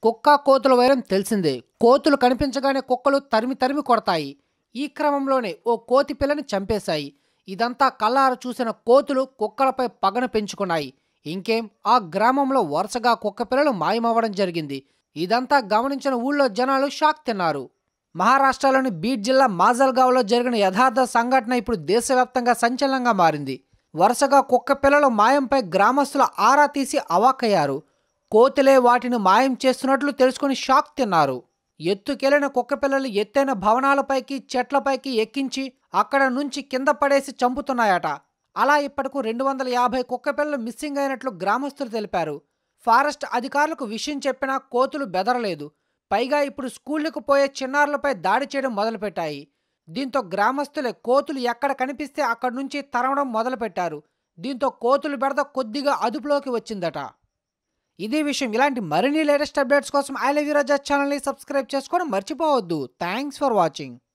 కుక్క కోతుల వైరం తెలిసిందే కోతులు కనిపించగానే కుక్కలు తరిమి తరిమి కొడతాయి ఈ క్రమంలోనే ఓ కోతి పిల్లని చంపేశాయి ఇదంతా కళ్ళార చూసిన కోతులు కుక్కలపై పగను పెంచుకున్నాయి ఇంకేం ఆ గ్రామంలో వరుసగా కుక్క పిల్లలు మాయమవ్వడం జరిగింది ఇదంతా గమనించిన ఊళ్ళో జనాలు షాక్ తిన్నారు మహారాష్ట్రలోని బీడ్ జిల్లా మాజల్గావ్లో జరిగిన యథార్థ సంఘటన ఇప్పుడు దేశవ్యాప్తంగా సంచలనంగా మారింది వరుసగా కుక్క పిల్లలు మాయంపై గ్రామస్తుల ఆరా తీసి అవాక్కయ్యారు కోతులే వాటిని మాయం చేస్తున్నట్లు తెలుసుకుని షాక్ తిన్నారు ఎత్తుకెళ్లిన కుక్క పిల్లలు ఎత్తైన భవనాలపైకి చెట్లపైకి ఎక్కించి అక్కడ నుంచి కింద పడేసి చంపుతున్నాయట అలా ఇప్పటికు రెండు వందల యాభై కుక్క పిల్లలు మిస్సింగ్ అయినట్లు గ్రామస్తులు తెలిపారు ఫారెస్ట్ అధికారులకు విషయం చెప్పినా కోతులు బెదరలేదు పైగా ఇప్పుడు స్కూళ్లకు పోయే చిన్నారులపై దాడి చేయడం మొదలుపెట్టాయి దీంతో గ్రామస్తులే కోతులు ఎక్కడ కనిపిస్తే అక్కడి నుంచి తరవడం మొదలుపెట్టారు దీంతో కోతులు బెడద కొద్దిగా అదుపులోకి వచ్చిందట ఇదే విషయం ఇలాంటి మరిన్ని లేటెస్ట్ అప్డేట్స్ కోసం ఐ లవ్ యూ రాజా ఛానల్ని సబ్స్క్రైబ్ చేసుకోవడం మర్చిపోవద్దు థ్యాంక్స్ ఫర్ వాచింగ్